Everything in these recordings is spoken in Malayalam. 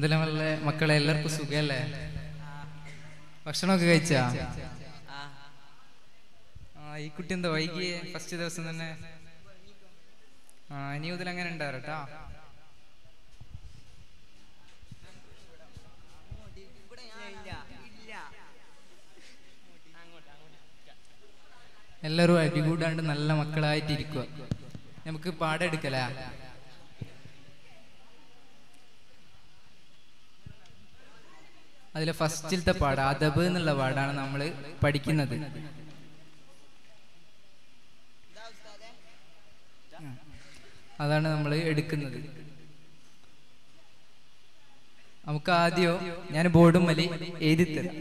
എന്തെല്ലാം നല്ല മക്കളെ എല്ലാവർക്കും സുഖല്ലേ ഭക്ഷണമൊക്കെ കഴിച്ചാ ആ ഈ കുട്ടി എന്താ വൈകിയേ ഫസ്റ്റ് ദിവസം തന്നെ ആ ഇനി മുതൽ അങ്ങനെ ഉണ്ടാവരട്ടാ എല്ലാവരും അടികൂടാണ്ട് നല്ല മക്കളായിട്ട് ഇരിക്കുക നമുക്ക് പാഠം എടുക്കലാ അതിലെ ഫസ്റ്റിലത്തെ പാഠം അദബ് എന്നുള്ള പാഠാണ് നമ്മൾ പഠിക്കുന്നത് അതാണ് നമ്മൾ എടുക്കുന്നത് നമുക്ക് ആദ്യം ഞാൻ ബോർഡും മലി എഴുതി തരാം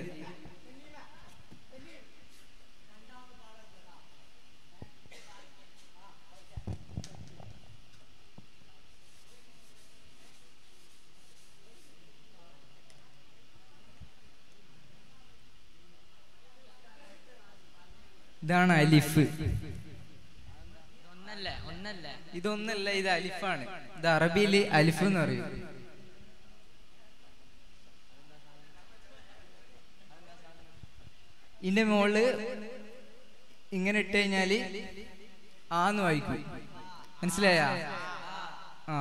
ഇതാണ് അലിഫ് ഒന്നല്ല ഒന്നല്ല ഇതൊന്നല്ല ഇത് അലിഫാണ് ഇത് അറബിയിൽ അലിഫ് എന്ന് പറയും ഇതിന്റെ മുകളില് ഇങ്ങനെ ഇട്ട് കഴിഞ്ഞാല് ആന്ന് വായിക്കും മനസ്സിലായ ആ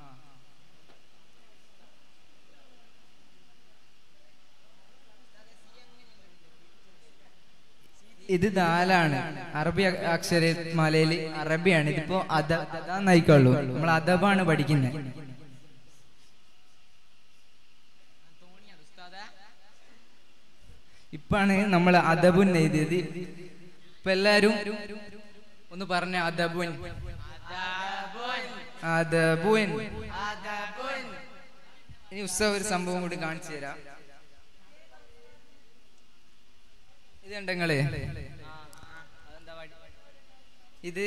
ഇത് ദാലാണ് അറബി അ- അക്ഷരമാലയിൽ അറബിയാണ് ഇതിപ്പോ അദ അതാന്നായിക്കോളൂ നമ്മൾ അദബാണ് പഠിക്കുന്നത് ഇപ്പാണ് നമ്മൾ അദബുൻ എഴുതിയത് ഇപ്പൊ എല്ലാരും ഒന്ന് പറഞ്ഞ അദബുൻ അദബുൻ ഇനി ഉത്സവ ഒരു സംഭവം കൂടി കാണിച്ചു തരാം ഇത് കണ്ടങ്ങളെ ഇത്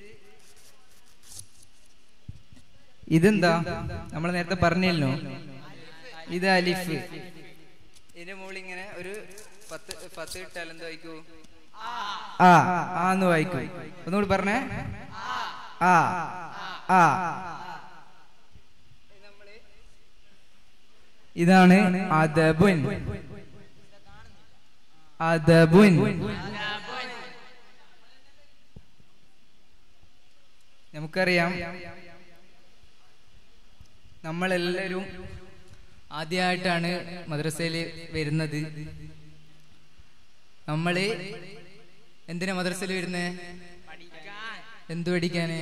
ഇതെന്താ നമ്മൾ നേരത്തെ പറഞ്ഞല്ലോ ഇത് അലിഫ് ഇതിന്റെ മുകളിൽ ഇങ്ങനെ ഒരു പത്ത് പത്ത് ഇട്ടാൽ എന്ത് വായിക്കൂ ആ ആന്ന് വായിക്കൂ ഒന്നുകൂടി പറഞ്ഞേ ആ ആ ഇതാണ് അദബുൻ അദബുൻ നമുക്കറിയാം നമ്മളെല്ലാവരും ആദ്യമായിട്ടാണ് മദ്രസയിൽ വരുന്നത് നമ്മള് എന്തിനാ മദ്രസയിൽ വരുന്നേ എന്തു പഠിക്കാന്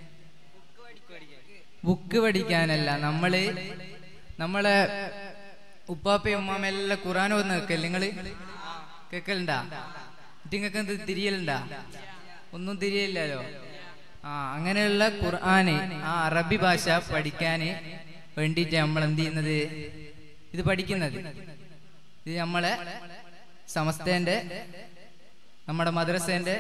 ബുക്ക് പഠിക്കാനല്ല നമ്മള് നമ്മളെ ഉപ്പാപ്പയും ഉമ്മാമ എല്ലാം ഖുറാൻ ഒന്ന് കേക്കല്ലേ നിങ്ങള് കേക്കലുണ്ടാ നിങ്ങൾക്ക് എന്ത് തിരിയലുണ്ടാ ഒന്നും തിരിയില്ലല്ലോ ആ അങ്ങനെയുള്ള ഖുർആന് ആ അറബി ഭാഷ പഠിക്കാന് വേണ്ടിയിട്ട് നമ്മൾ എന്ത് ചെയ്യുന്നത് ഇത് പഠിക്കുന്നത് ഇത് നമ്മളെ സമസ്തന്റെ നമ്മുടെ മദ്രസേന്റെ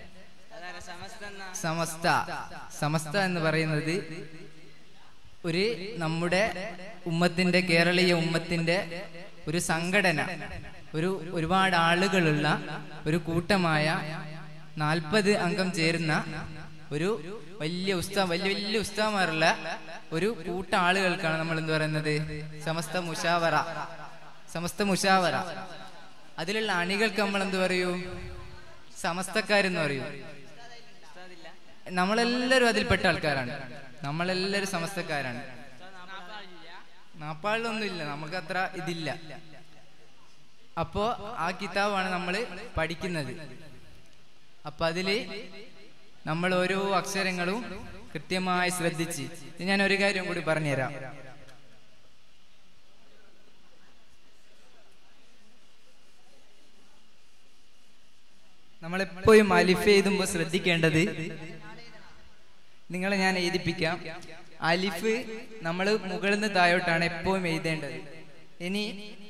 സമസ്ത സമസ്ത എന്ന് പറയുന്നത് ഒരു നമ്മുടെ ഉമ്മത്തിന്റെ കേരളീയ ഉമ്മത്തിന്റെ ഒരു സംഘടന ഒരു ഒരുപാട് ആളുകളുള്ള ഒരു കൂട്ടമായ നാൽപ്പത് അംഗം ചേരുന്ന ഒരു വലിയ ഉസ്താ വലിയ വലിയ ഉസ്താമാരുള്ള ഒരു കൂട്ട ആളുകൾക്കാണ് നമ്മൾ എന്ത് പറയുന്നത് സമസ്ത മുഷാവറ സമസ്ത മുഷാവറ അതിലുള്ള അണികൾക്ക് നമ്മൾ എന്ത് പറയൂ സമസ്തക്കാരെന്ന് പറയൂ നമ്മളെല്ലാരും അതിൽപ്പെട്ട ആൾക്കാരാണ് നമ്മളെല്ലാരും സമസ്തക്കാരാണ് നാപ്പാളിലൊന്നും ഇല്ല നമുക്ക് അത്ര ഇതില്ല അപ്പോ ആ കിതാബാണ് നമ്മൾ പഠിക്കുന്നത് അപ്പൊ അതില് നമ്മൾ ഓരോ അക്ഷരങ്ങളും കൃത്യമായി ശ്രദ്ധിച്ച് ഇനി ഞാൻ ഒരു കാര്യം കൂടി പറഞ്ഞുതരാം നമ്മളെപ്പോഴും അലിഫ് എഴുതുമ്പോ ശ്രദ്ധിക്കേണ്ടത് നിങ്ങളെ ഞാൻ എഴുതിപ്പിക്കാം അലിഫ് നമ്മൾ മുകളിൽ നിന്ന് താഴോട്ടാണ് എപ്പോഴും എഴുതേണ്ടത് ഇനി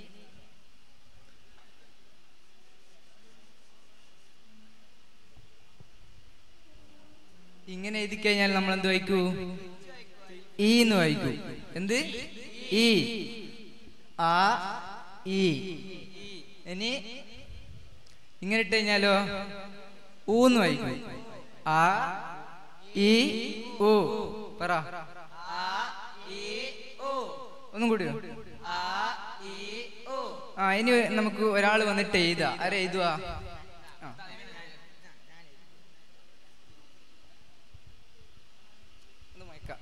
ഇങ്ങനെ എഴുതി കഴിഞ്ഞാൽ നമ്മൾ എന്ത് വായിക്കൂ ഈ എന്ന് വായിക്കൂ എന്ത് ഈ ആ ഈ ഇനി ഇങ്ങനെ ഇട്ട് കഴിഞ്ഞാലോ ഊന്ന് വായിക്കൂ ആ ഈ ഓ പറ ഒന്നും കൂടിയോ ആ ഇനി നമുക്ക് ഒരാൾ വന്നിട്ട് എഴുതാ ആരെ എഴുതുവാ ആ. ഒന്ന് മയക്കാം.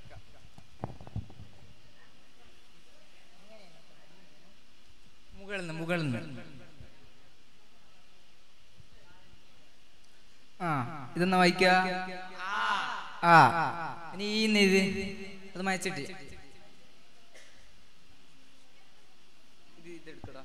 മുകളിൽ നിന്ന് മുകളിൽ നിന്ന് ആ ഇതൊന്ന് വായിക്ക ആ ഇനി ഈ ഇന്ന് ഇത് അത് മയച്ചിട്ട് ഇത് ഇതെടുക്കടാ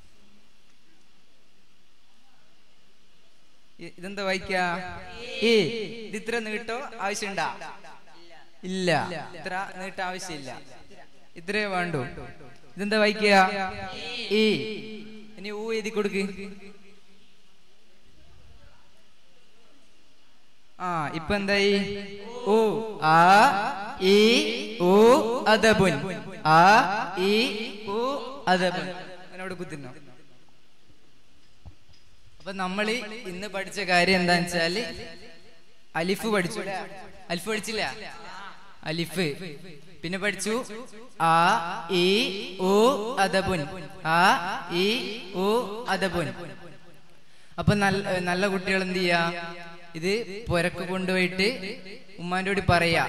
ഇ- ഇതെന്താ വായിക്ക ഏ ഇത് ഇത്ര നീട്ടോ ആവശ്യണ്ടാ ഇല്ല ഇത്ര നീട്ട ആവശ്യമില്ല ഇത്രേ വേണ്ടു ഇതെന്താ വായിക്കുക ഈ ഇനി ഊ എഴുതി കൊടുക്ക് ആ ഇപ്പൊ എന്തായി ഓ ആ ഈ ഓ അദബുൻ ആ ഈ ഓ അദബുൻ എന്നോട് കുത്തിന്നോ അപ്പൊ നമ്മള് ഇന്ന് പഠിച്ച കാര്യം എന്താന്ന് വെച്ചാല് അലിഫ് പഠിച്ചു അലിഫ് പഠിച്ചില്ല അലിഫ് പിന്നെ പഠിച്ചു ആ ഈ ഓ അദബുൻ ആ ഈ ഓ അദബുൻ അപ്പൊ നല്ല നല്ല കുട്ടികൾ എന്ത് ചെയ്യാ ഇത് പുരക്ക് കൊണ്ടുപോയിട്ട് ഉമ്മാന്റെ കൂടി പറയാ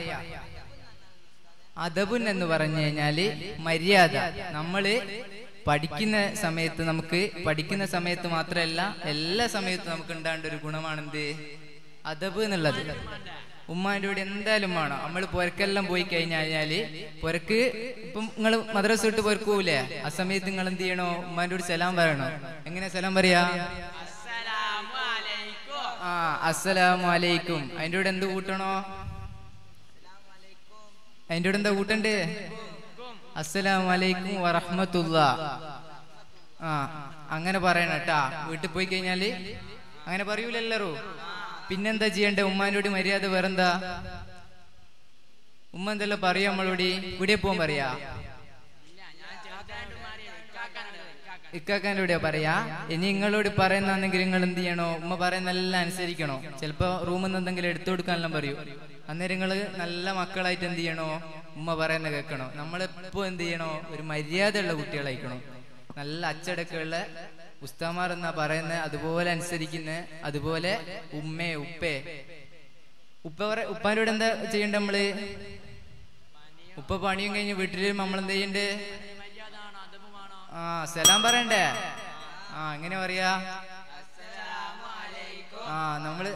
അദബുൻ എന്ന് പറഞ്ഞു കഴിഞ്ഞാല് മര്യാദ നമ്മള് പഠിക്കുന്ന സമയത്ത് നമുക്ക് പഠിക്കുന്ന സമയത്ത് മാത്രമല്ല എല്ലാ സമയത്തും നമുക്ക് ഉണ്ടാകേണ്ട ഒരു ഗുണമാണെന്ത് അദബ് എന്നുള്ളത് ഉമ്മാന്റെ കൂടെ എന്തായാലും വേണം നമ്മൾ പുരക്കെല്ലാം പോയി കഴിഞ്ഞാല് പുരക്ക് ഇപ്പം നിങ്ങൾ മദ്രസ വിട്ട് പുരക്ക് പോകൂലേ ആ സമയത്ത് നിങ്ങൾ എന്ത് ചെയ്യണോ ഉമ്മാന്റെ കൂടെ സലാം പറയണോ എങ്ങനെ സലാം പറയാ ആ അസ്സലാമു അലൈക്കും അതിന്റെ കൂടെ എന്ത് കൂട്ടണോ അതിന്റെ കൂടെ എന്താ കൂട്ടണ്ടേ അസ്സലാമു അലൈക്കും വറഹ്മത്തുള്ള ആ അങ്ങനെ പറയണം കേട്ടാ വീട്ടിൽ പോയി കഴിഞ്ഞാല് അങ്ങനെ പറയൂലെല്ലാരും പിന്നെന്താ ചെയ്യണ്ടേ ഉമ്മാന്റെ കൂടി മര്യാദ വേറെന്താ ഉമ്മ എന്തെല്ലാം പറയാ നമ്മളോട് ഇവിടെ പോകാൻ പറയാ ഇക്കാക്കാൻ്റെ കൂടെയാ പറയാ ഇനി നിങ്ങളോട് പറയുന്നാണെങ്കിൽ നിങ്ങൾ എന്ത് ചെയ്യണോ ഉമ്മ പറയുന്നെല്ലാം അനുസരിക്കണോ ചിലപ്പോ റൂമിൽ നിന്ന് എന്തെങ്കിലും എടുത്തു കൊടുക്കാനെല്ലാം പറയൂ അന്നേരം നിങ്ങള് നല്ല മക്കളായിട്ട് എന്ത് ചെയ്യണോ ഉമ്മ പറയുന്ന കേൾക്കണോ നമ്മളെപ്പോ എന്ത് ചെയ്യണോ ഒരു മര്യാദയുള്ള കുട്ടികളായിക്കണോ നല്ല അച്ചടക്കമുള്ള ഉസ്താമാർ എന്നാ പറയുന്ന അതുപോലെ അനുസരിക്കുന്ന അതുപോലെ ഉമ്മേ ഉപ്പേ ഉപ്പ പറ ഉപ്പാൻ്റെ കൂടെ എന്താ ചെയ്യണ്ട നമ്മള് ഉപ്പ പണിയും കഴിഞ്ഞ് വീട്ടില് നമ്മൾ എന്ത് ചെയ്യണ്ടേ ആ സലാം പറയണ്ടേ ആ എങ്ങനെ പറയാ ആ നമ്മള്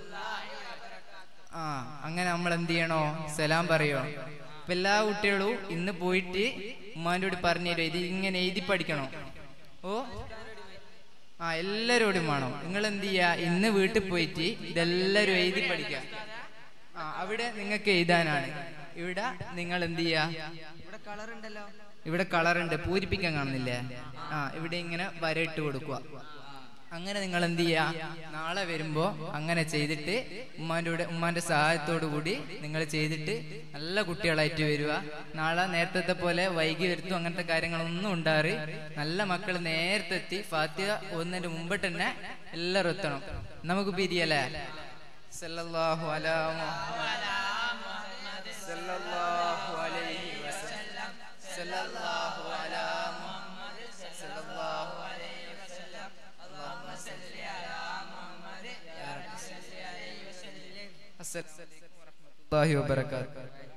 ആ അങ്ങനെ നമ്മൾ എന്ത് ചെയ്യണോ സലാം പറയോ ഇപ്പൊ എല്ലാ കുട്ടികളും ഇന്ന് പോയിട്ട് ഉമ്മാന്റെ കൂടി പറഞ്ഞു തരും ഇത് ഇങ്ങനെ എഴുതി പഠിക്കണോ ഓ ആ എല്ലാരോടും വേണം നിങ്ങൾ എന്ത് ചെയ്യാ ഇന്ന് വീട്ടിൽ പോയിട്ട് ഇതെല്ലാരും എഴുതി പഠിക്കുക ആ അവിടെ നിങ്ങൾക്ക് എഴുതാനാണ് ഇവിടെ നിങ്ങൾ എന്ത് ചെയ്യാ ഇവിടെ കളർ ഉണ്ടല്ലോ ഇവിടെ കളർ ഉണ്ട് പൂരിപ്പിക്കാൻ കാണുന്നില്ലേ ആ ഇവിടെ ഇങ്ങനെ വരയിട്ട് കൊടുക്കുക അങ്ങനെ നിങ്ങൾ എന്ത് ചെയ്യാ നാളെ വരുമ്പോ അങ്ങനെ ചെയ്തിട്ട് ഉമ്മാന്റെ കൂടെ ഉമ്മാന്റെ സഹായത്തോടു കൂടി നിങ്ങൾ ചെയ്തിട്ട് നല്ല കുട്ടികളായിട്ട് വരിക നാളെ നേരത്തെ പോലെ വൈകി വരുത്തും അങ്ങനത്തെ കാര്യങ്ങളൊന്നും ഉണ്ടാറ് നല്ല മക്കൾ നേരത്തെ എത്തി ഫാത്തിഹ ഒന്നിന്റെ മുമ്പിട്ട് തന്നെ എല്ലാവരും എത്തണം നമുക്ക് പിരിയല്ലേ സല്ലല്ലാഹു അലാ മുഹമ്മദ് സല്ലല്ലാഹു അലൈഹി വസല്ലം സല്ലല്ലാഹു അലാ മുഹമ്മദ് സല്ലല്ലാഹു അലൈഹി വസല്ലം اللهم صل على محمد يا رب صل عليه وسلم السلام عليكم ورحمة الله وبركاته